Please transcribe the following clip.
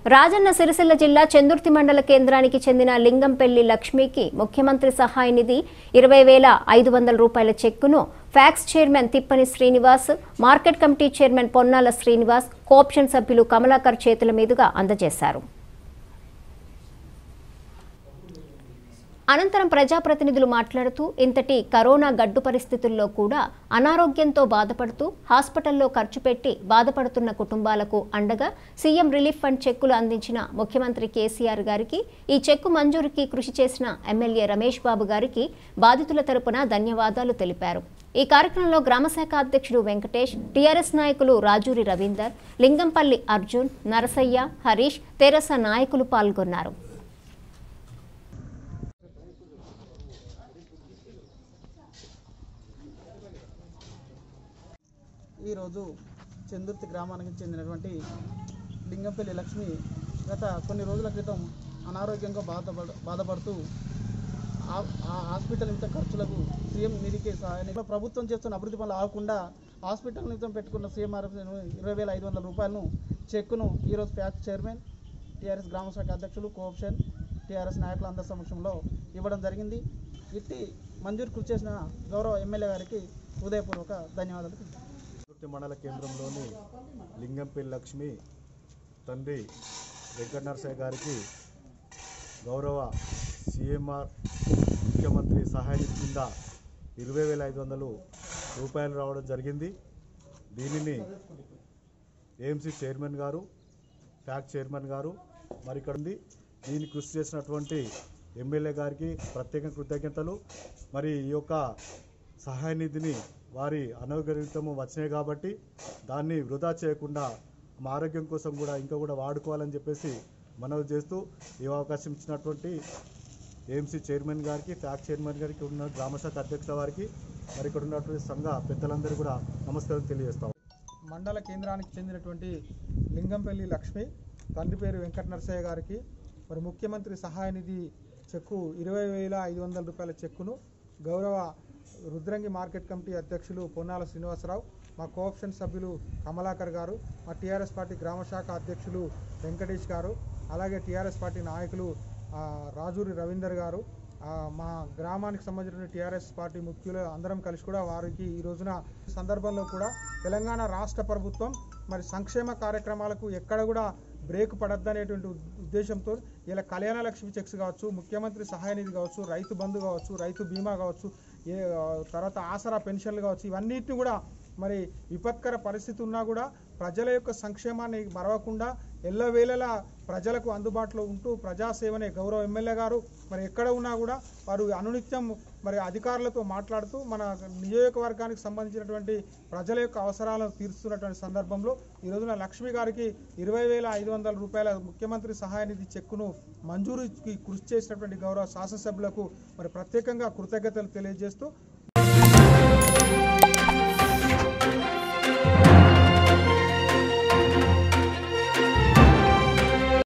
రాజన్న సిరిసిల్ల జిల్లా చందుర్తి మండల కేంద్రానికి చెందిన లింగంపల్లి లక్ష్మికి ముఖ్యమంత్రి సహాయ నిధి ఇరవై వేల ఐదు వందల రూపాయల చెక్కును PACS chairman Tippani Srinivas market committee chairman Ponnala Srinivas co-option సభ్యులు కమలాకర్ చేతుల మీదుగా అందజేశారు అనంతరం ప్రజాప్రతినిధులు మాట్లాడుతూ ఇంతటి కరోనా గడ్డు పరిస్థితుల్లో కూడా అనారోగ్యంతో బాధపడుతూ హాస్పిటల్లో ఖర్చు పెట్టి బాధపడుతున్న కుటుంబాలకు అండగా సీఎం రిలీఫ్ ఫండ్ చెక్కులు అందించిన ముఖ్యమంత్రి కేసీఆర్ గారికి ఈ చెక్కు మంజూరుకి కృషి చేసిన ఎమ్మెల్యే రమేష్ బాబు గారికి బాధితుల తరపున ధన్యవాదాలు తెలిపారు ఈ కార్యక్రమంలో గ్రామశాఖ అధ్యక్షుడు వెంకటేష్ టీఆర్ఎస్ నాయకులు రాజూరి రవీందర్ లింగంపల్లి అర్జున్ నరసయ్య హరీష్ తెరస నాయకులు పాల్గొన్నారు ఈరోజు చందుర్తి గ్రామానికి చెందినటువంటి లింగంపల్లి లక్ష్మి గత కొన్ని రోజుల క్రితం అనారోగ్యంగా బాధపడ బాధపడుతూ ఆ- ఆ హాస్పిటల్ నిమిత్తం ఖర్చులకు సీఎం నిధికి సహాయాన్ని ప్రభుత్వం చేస్తున్న అభివృద్ధి పనులు ఆగకుండా హాస్పిటల్ నిమిత్తం పెట్టుకున్న సీఎంఆర్ ఇరవై వేల ఐదు వందల రూపాయలను చెక్కును ఈరోజు ప్యాక్ చైర్మన్ టీఆర్ఎస్ గ్రామ శాఖ అధ్యక్షులు కోఆప్షన్ టీఆర్ఎస్ నాయకుల అందరి సమక్షంలో ఇవ్వడం జరిగింది ఇట్టి మంజూరు కృషి చేసిన గౌరవ ఎమ్మెల్యే గారికి హృదయపూర్వక ధన్యవాదాలు తుర్తి మండల కేంద్రంలోని లింగంపల్లి లక్ష్మి తండ్రి వెంకట నరసయ్య గారికి గౌరవ సిఎంఆర్ ముఖ్యమంత్రి సహాయ నిధి కింద ఇరవై వేల ఐదు వందలు రూపాయలు రావడం జరిగింది దీనిని ఏఎంసీ చైర్మన్ గారు ఫ్యాక్ట్ చైర్మన్ గారు మరి ఇక్కడ ఉంది దీన్ని కృషి చేసినటువంటి ఎమ్మెల్యే గారికి ప్రత్యేక కృతజ్ఞతలు మరి ఈ యొక్క సహాయ నిధిని వారి అనారోగ్యము వచ్చినాయి కాబట్టి దాన్ని వృధా చేయకుండా మా ఆరోగ్యం కోసం కూడా ఇంకా కూడా వాడుకోవాలని చెప్పేసి మనవి చేస్తూ ఈ అవకాశం ఇచ్చినటువంటి ఏఎంసీ చైర్మన్ గారికి ఫ్యాక్ట్ చైర్మన్ గారికి ఉన్న గ్రామశాఖ అధ్యక్షుల వారికి మరి ఇక్కడ ఉన్నటువంటి సంఘ పెద్దలందరూ కూడా నమస్కారం తెలియజేస్తాం మండల కేంద్రానికి చెందినటువంటి లింగంపల్లి లక్ష్మి తండ్రి పేరు వెంకట నరసయ్య గారికి మరి ముఖ్యమంత్రి సహాయ నిధి చెక్కు ఇరవై వేల ఐదు వందల రూపాయల చెక్కును గౌరవ రుద్రంగి మార్కెట్ కమిటీ అధ్యక్షులు పొన్నాల శ్రీనివాసరావు మా కోఆప్షన్ సభ్యులు కమలాకర్ గారు మా టీఆర్ఎస్ పార్టీ గ్రామ శాఖ అధ్యక్షులు వెంకటేష్ గారు అలాగే టీఆర్ఎస్ పార్టీ నాయకులు ఆ, రాజూరి రవీందర్ గారు ఆ, మా గ్రామానికి సంబంధించిన టీఆర్ఎస్ పార్టీ ముఖ్యులు అందరం కలిసి కూడా వారికి ఈ రోజున సందర్భంలో కూడా తెలంగాణ రాష్ట్ర ప్రభుత్వం మరి సంక్షేమ కార్యక్రమాలకు ఎక్కడ కూడా బ్రేక్ పడద్దనేటువంటి ఉద్- ఉద్దేశంతో ఇలా కళ్యాణ లక్ష్మి చెక్స్ కావచ్చు ముఖ్యమంత్రి సహాయ నిధి కావచ్చు రైతు బంధు కావచ్చు రైతు బీమా కావచ్చు ఏ ఆ, తర్వాత ఆసరా పెన్షన్లు కావచ్చు ఇవన్నిటిని కూడా మరి విపత్కర పరిస్థితి ఉన్నా కూడా ప్రజల యొక్క సంక్షేమాన్ని మరవకుండా ఎల్లవేళలా ప్రజలకు అందుబాటులో ఉంటూ ప్రజాసేవనే గౌరవ ఎమ్మెల్యే గారు మరి ఎక్కడ ఉన్నా కూడా వారు అనునిత్యం మరి అధికారులతో మాట్లాడుతూ మన నియోజకవర్గానికి సంబంధించినటువంటి ప్రజల యొక్క అవసరాలను తీరుస్తున్నటువంటి సందర్భంలో ఈ రోజున లక్ష్మి గారికి ఇరవై వేల ఐదు వందల రూపాయల ముఖ్యమంత్రి సహాయ నిధి చెక్కును మంజూరుకి కృషి చేసినటువంటి గౌరవ శాసనసభ్యులకు మరి ప్రత్యేకంగా కృతజ్ఞతలు తెలియజేస్తూ